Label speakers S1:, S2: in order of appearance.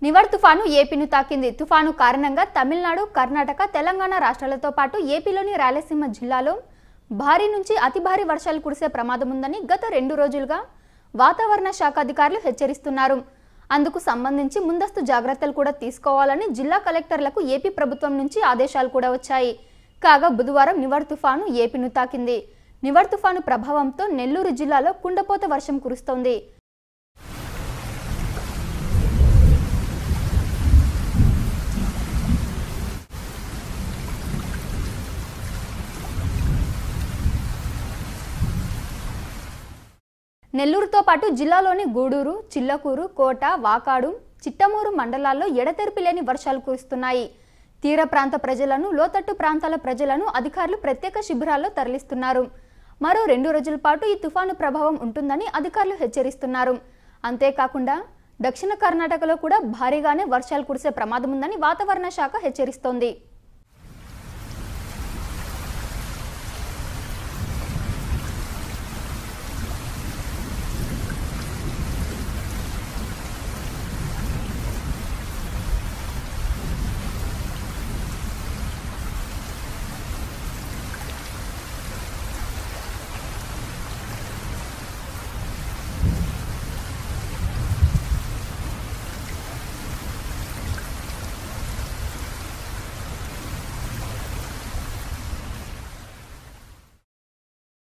S1: నివర్ తుఫాను ఏపీని తాకింది తుఫాను కారణంగా తమిళనాడు కర్ణాటక తెలంగాణ రాష్ట్రాలతో పాటు ఏపీలోని రాయలసీమ జిల్లాలో భారీ నుంచి అతి భారీ వర్షాలు కురిసే ప్రమాదం ఉందని గత రెండు రోజులుగా వాతావరణ శాఖ అధికారులు హెచ్చరిస్తున్నారు అందుకు సంబంధించి ముందస్తు జాగ్రత్తలు కూడా తీసుకోవాలని జిల్లా కలెక్టర్లకు ఏపీ ప్రభుత్వం నుంచి ఆదేశాలు కూడా వచ్చాయి కాగా బుధవారం నివర్ తుఫాను ఏపీను తాకింది నివర్ తుఫాను ప్రభావంతో నెల్లూరు జిల్లాలో కుండపోత వర్షం కురుస్తోంది నెల్లూరుతో పాటు జిల్లాలోని గూడూరు చిల్లకూరు కోట వాకాడు చిట్టమూరు మండలాల్లో ఎడతెరిపి లేని వర్షాలు కురుస్తున్నాయి తీర ప్రాంత ప్రజలను లోతట్టు ప్రాంతాల ప్రజలను అధికారులు ప్రత్యేక శిబిరాల్లో తరలిస్తున్నారు మరో రెండు రోజుల పాటు ఈ తుఫాను ప్రభావం ఉంటుందని అధికారులు హెచ్చరిస్తున్నారు అంతేకాకుండా దక్షిణ కర్ణాటకలో కూడా భారీగానే వర్షాలు కురిసే ప్రమాదం ఉందని వాతావరణ శాఖ హెచ్చరిస్తోంది